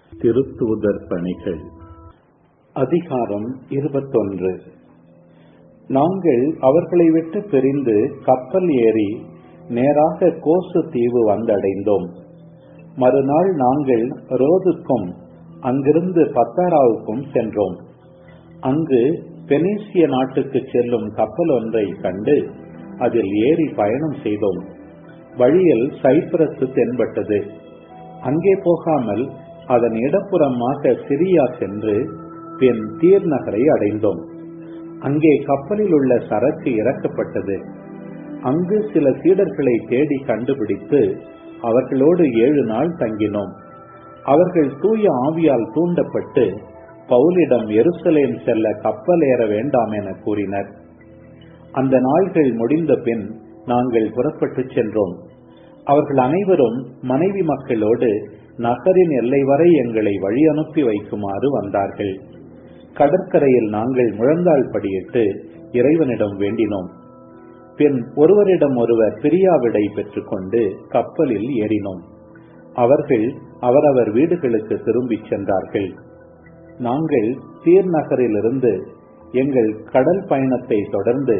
திருத்தூதர் பணிகள் அதிகாரம் இருபத்தொன்று நாங்கள் அவர்களை விட்டு பிரிந்து கப்பல் ஏறி நேராக கோசு தீவு வந்தடைந்தோம் மறுநாள் நாங்கள் ரோதுக்கும் அங்கிருந்து பத்தாராவுக்கும் சென்றோம் அங்கு பெனீசிய நாட்டுக்கு செல்லும் கப்பல் ஒன்றை கண்டு அதில் ஏறி பயணம் செய்தோம் வழியில் சைப்ரஸ் தென்பட்டது அங்கே போகாமல் அதன் இடப்புறமாக சிரியா சென்று பின் தீர் நகரை அடைந்தோம் அங்கே கப்பலில் உள்ள சரக்கு இறக்கப்பட்டது அங்கு சில சீடர்களை தேடி கண்டுபிடித்து அவர்களோடு ஏழு நாள் தங்கினோம் அவர்கள் தூய ஆவியால் தூண்டப்பட்டு பவுலிடம் எருசலேம் செல்ல கப்பல் ஏற வேண்டாம் என கூறினர் அந்த நாள்கள் முடிந்த பின் நாங்கள் புறப்பட்டு சென்றோம் அவர்கள் அனைவரும் மனைவி மக்களோடு நகரின் எல்லை வரை எங்களை வழி அனுப்பி வைக்குமாறு வந்தார்கள் கடற்கரையில் நாங்கள் முழந்தாள் படியிட்டு இறைவனிடம் வேண்டினோம் பின் ஒருவரிடம் ஒருவர் பிரியாவிடை பெற்றுக்கொண்டு கப்பலில் ஏறினோம் அவர்கள் அவரவர் வீடுகளுக்கு திரும்பிச் சென்றார்கள் நாங்கள் தீர் நகரிலிருந்து எங்கள் கடல் பயணத்தை தொடர்ந்து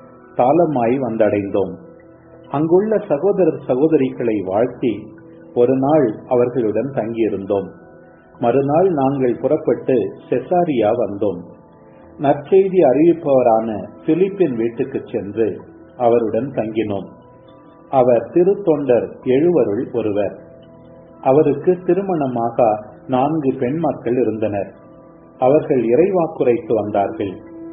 தாளமாய் வந்தடைந்தோம் அங்குள்ள சகோதரர் சகோதரிகளை வாழ்த்தி ஒரு நாள் அவர்களுடன் தங்கியிருந்தோம் மறுநாள் நாங்கள் புறப்பட்டு செசாரியா வந்தோம் நற்செய்தி அறிவிப்பவரான பிலிப்பின் வீட்டுக்கு சென்று அவருடன் தங்கினோம் அவர் திருத்தொண்டர் எழுவருள் ஒருவர் அவருக்கு திருமணமாக நான்கு பெண் மக்கள் இருந்தனர் அவர்கள் இறைவாக்குரைக்கு வந்தார்கள்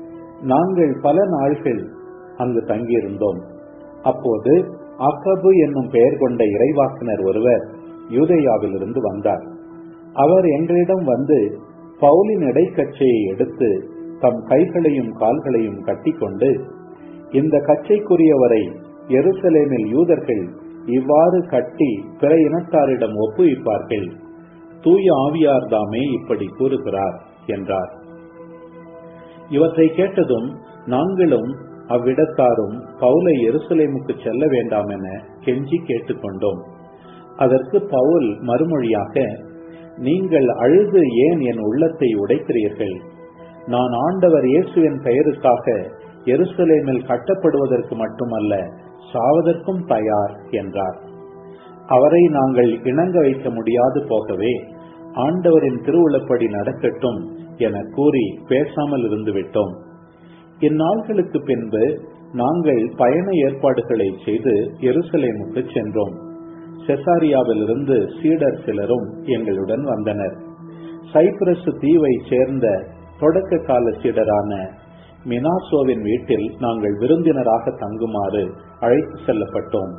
நாங்கள் பல நாள்கள் அங்கு தங்கியிருந்தோம் அப்போது அக்கபு என்னும் பெயர் கொண்ட இறைவாக்கினர் ஒருவர் யூதேயாவிலிருந்து வந்தார் அவர் எங்களிடம் வந்து பவுலின் இடைக்கச்சையை எடுத்து தம் கைகளையும் கால்களையும் கட்டிக்கொண்டு இந்த கச்சைக்குரியவரை எருசலேமில் யூதர்கள் இவ்வாறு கட்டி பிற இனத்தாரிடம் ஒப்புவிப்பார்கள் தூய ஆவியார் தாமே இப்படி கூறுகிறார் என்றார் இவற்றை கேட்டதும் நாங்களும் அவ்விடத்தாரும் பவுலை எருசலேமுக்கு செல்ல வேண்டாம் என கெஞ்சி கேட்டுக்கொண்டோம் அதற்கு பவுல் மறுமொழியாக நீங்கள் அழுது ஏன் என் உள்ளத்தை உடைக்கிறீர்கள் நான் ஆண்டவர் இயேசுவின் பெயருக்காக எருசலேமில் கட்டப்படுவதற்கு மட்டுமல்ல சாவதற்கும் தயார் என்றார் அவரை நாங்கள் இணங்க வைக்க முடியாது போகவே ஆண்டவரின் திருவுளப்படி நடக்கட்டும் என கூறி பேசாமல் இருந்து விட்டோம் இந்நாள்களுக்கு பின்பு நாங்கள் பயண ஏற்பாடுகளை செய்து எருசலேமுக்கு சென்றோம் செசாரியாவிலிருந்து சீடர் சிலரும் எங்களுடன் வந்தனர் சைப்ரஸ் தீவை சேர்ந்த தொடக்க கால சீடரான மினாசோவின் வீட்டில் நாங்கள் விருந்தினராக தங்குமாறு அழைத்து செல்லப்பட்டோம்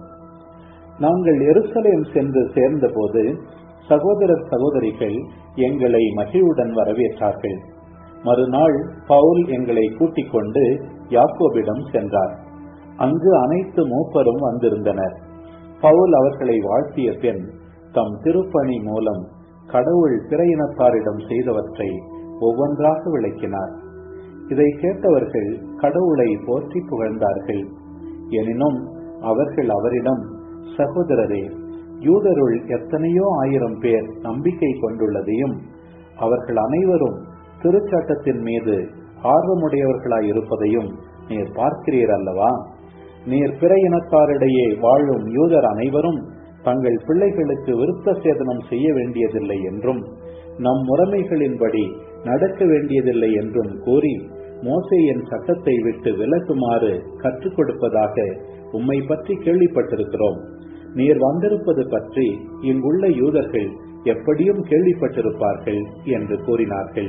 நாங்கள் எருசலேம் சென்று சேர்ந்தபோது சகோதரர் சகோதரிகள் எங்களை மகிழ்வுடன் வரவேற்றார்கள் மறுநாள் பவுல் எங்களை கூட்டிக் கொண்டு யாக்கோபிடம் சென்றார் அங்கு அனைத்து மூப்பரும் வந்திருந்தனர் பவுல் அவர்களை வாழ்த்திய பின் தம் திருப்பணி மூலம் கடவுள் பிற இனத்தாரிடம் செய்தவற்றை ஒவ்வொன்றாக விளக்கினார் இதை கேட்டவர்கள் கடவுளை போற்றி புகழ்ந்தார்கள் எனினும் அவர்கள் அவரிடம் சகோதரரே யூதருள் எத்தனையோ ஆயிரம் பேர் நம்பிக்கை கொண்டுள்ளதையும் அவர்கள் அனைவரும் திருச்சட்டத்தின் மீது ஆர்வமுடையவர்களாய் இருப்பதையும் நீர் பார்க்கிறீர் அல்லவா நீர் பிற இனத்தாரிடையே வாழும் யூதர் அனைவரும் தங்கள் பிள்ளைகளுக்கு விருத்த சேதனம் செய்ய வேண்டியதில்லை என்றும் நம் முறைமைகளின்படி நடக்க வேண்டியதில்லை என்றும் கூறி மோசையின் சட்டத்தை விட்டு விலகுமாறு கற்றுக் கொடுப்பதாக உம்மை பற்றி கேள்விப்பட்டிருக்கிறோம் நீர் வந்திருப்பது பற்றி இங்குள்ள யூதர்கள் எப்படியும் கேள்விப்பட்டிருப்பார்கள் என்று கூறினார்கள்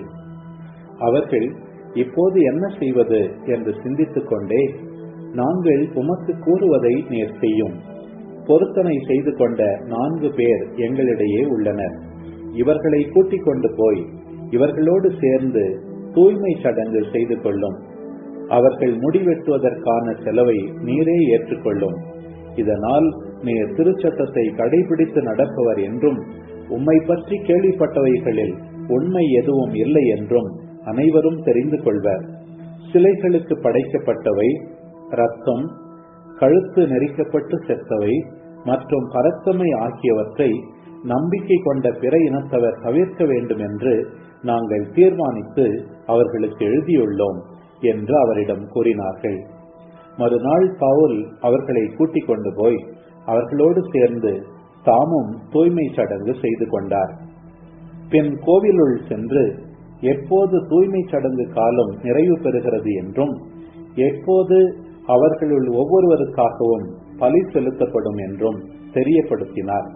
அவர்கள் இப்போது என்ன செய்வது என்று சிந்தித்துக் கொண்டே நாங்கள் உமக்கு கூறுவதை நீர் செய்யும் பொருத்தனை செய்து கொண்ட நான்கு பேர் எங்களிடையே உள்ளனர் இவர்களை கூட்டிக் கொண்டு போய் இவர்களோடு சேர்ந்து தூய்மை சடங்கு செய்து கொள்ளும் அவர்கள் முடிவெட்டுவதற்கான செலவை நீரே ஏற்றுக்கொள்ளும் இதனால் நீர் திருச்சட்டத்தை கடைபிடித்து நடப்பவர் என்றும் உம்மை பற்றி கேள்விப்பட்டவைகளில் உண்மை எதுவும் இல்லை என்றும் அனைவரும் தெரிந்து கொள்வர் சிலைகளுக்கு படைக்கப்பட்டவை ரத்தம் கழுத்து நெரிக்கப்பட்டு செத்தவை மற்றும் பரத்தமை ஆகியவற்றை நம்பிக்கை கொண்ட பிற இனத்தவர் தவிர்க்க வேண்டும் என்று நாங்கள் தீர்மானித்து அவர்களுக்கு எழுதியுள்ளோம் என்று அவரிடம் கூறினார்கள் மறுநாள் பவுல் அவர்களை கூட்டிக் கொண்டு போய் அவர்களோடு சேர்ந்து தாமும் தூய்மை சடங்கு செய்து கொண்டார் பின் கோவிலுள் சென்று எப்போது தூய்மை சடங்கு காலம் நிறைவு பெறுகிறது என்றும் எப்போது அவர்களுள் ஒவ்வொருவருக்காகவும் பலி செலுத்தப்படும் என்றும் தெரியப்படுத்தினார்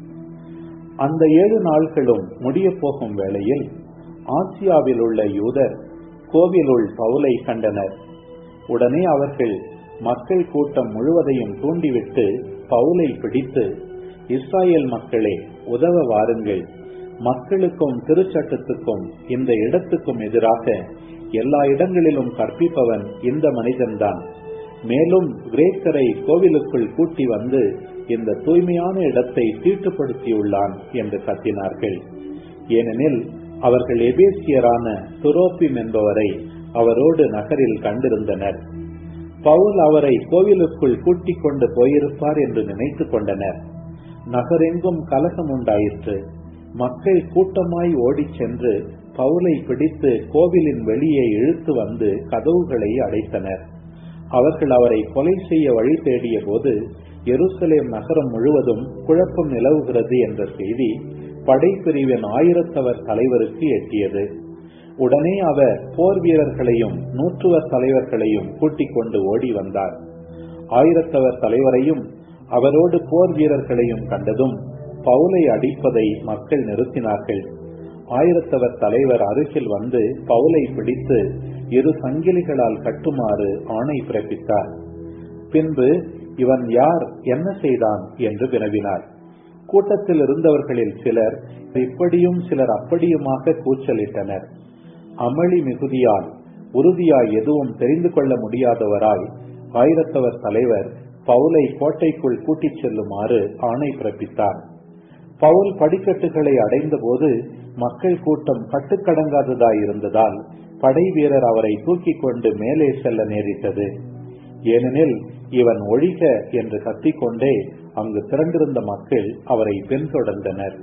அந்த ஏழு நாள்களும் முடிய போகும் வேளையில் ஆசியாவில் உள்ள யூதர் கோவிலுள் பவுலை கண்டனர் உடனே அவர்கள் மக்கள் கூட்டம் முழுவதையும் தூண்டிவிட்டு பவுலை பிடித்து இஸ்ராயேல் மக்களே உதவ வாருங்கள் மக்களுக்கும் திருச்சட்டத்துக்கும் இந்த இடத்துக்கும் எதிராக எல்லா இடங்களிலும் கற்பிப்பவன் இந்த மனிதன்தான் மேலும் கிரேக்கரை கோவிலுக்குள் கூட்டி வந்து இந்த தூய்மையான இடத்தை தீட்டுப்படுத்தியுள்ளான் என்று கத்தினார்கள் ஏனெனில் அவர்கள் எபேசியரான துரோப்பிம் என்பவரை அவரோடு நகரில் கண்டிருந்தனர் பவுல் அவரை கோவிலுக்குள் கூட்டிக் கொண்டு போயிருப்பார் என்று நினைத்துக் கொண்டனர் நகரெங்கும் கலகம் உண்டாயிற்று மக்கள் கூட்டமாய் ஓடிச் சென்று பவுலை பிடித்து கோவிலின் வெளியே இழுத்து வந்து கதவுகளை அடைத்தனர் அவர்கள் அவரை கொலை செய்ய வழி தேடிய போது எருசலேம் நகரம் முழுவதும் குழப்பம் நிலவுகிறது என்ற செய்தி படைப்பிரிவின் ஆயிரத்தவர் தலைவருக்கு எட்டியது உடனே அவர் போர் வீரர்களையும் நூற்றுவர் தலைவர்களையும் கூட்டிக் கொண்டு ஓடி வந்தார் ஆயிரத்தவர் தலைவரையும் அவரோடு போர் வீரர்களையும் கண்டதும் பவுலை அடிப்பதை மக்கள் நிறுத்தினார்கள் ஆயிரத்தவர் தலைவர் அருகில் வந்து பவுலை பிடித்து இரு சங்கிலிகளால் கட்டுமாறு ஆணை பிறப்பித்தார் பின்பு இவன் யார் என்ன செய்தான் என்று வினவினார் கூட்டத்தில் இருந்தவர்களில் சிலர் இப்படியும் சிலர் அப்படியுமாக கூச்சலிட்டனர் அமளி மிகுதியால் உறுதியாய் எதுவும் தெரிந்து கொள்ள முடியாதவராய் ஆயிரத்தவர் தலைவர் பவுலை கோட்டைக்குள் கூட்டிச் செல்லுமாறு ஆணை பிறப்பித்தார் பவுல் படிக்கட்டுகளை அடைந்தபோது மக்கள் கூட்டம் கட்டுக்கடங்காததாய் இருந்ததால் படை வீரர் அவரை தூக்கிக் கொண்டு மேலே செல்ல நேரிட்டது ஏனெனில் இவன் ஒழிக என்று கத்திக்கொண்டே அங்கு திரண்டிருந்த மக்கள் அவரை பின்தொடர்ந்தனர்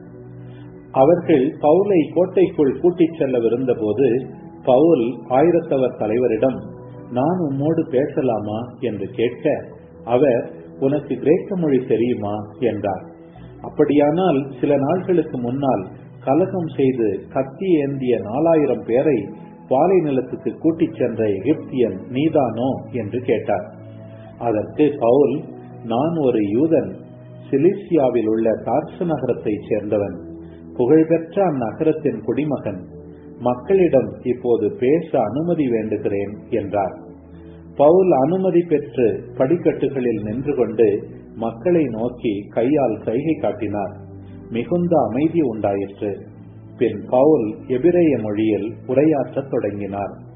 அவர்கள் பவுலை கோட்டைக்குள் கூட்டிச் செல்லவிருந்த போது பவுல் ஆயிரத்தவர் தலைவரிடம் நான் உம்மோடு பேசலாமா என்று கேட்க அவர் உனக்கு கிரேக்க மொழி தெரியுமா என்றார் அப்படியானால் சில நாட்களுக்கு முன்னால் கலகம் செய்து கத்தி ஏந்திய நாலாயிரம் பேரை பாலை நிலத்துக்கு கூட்டிச் சென்ற எகிப்தியன் நீதானோ என்று கேட்டார் அதற்கு பவுல் நான் ஒரு யூதன் சிலிசியாவில் உள்ள டார்சு நகரத்தைச் சேர்ந்தவன் புகழ்பெற்ற அந்நகரத்தின் குடிமகன் மக்களிடம் இப்போது பேச அனுமதி வேண்டுகிறேன் என்றார் பவுல் அனுமதி பெற்று படிக்கட்டுகளில் நின்று கொண்டு மக்களை நோக்கி கையால் சைகை காட்டினார் மிகுந்த அமைதி உண்டாயிற்று பின் பவுல் எபிரேய மொழியில் உரையாற்றத் தொடங்கினார்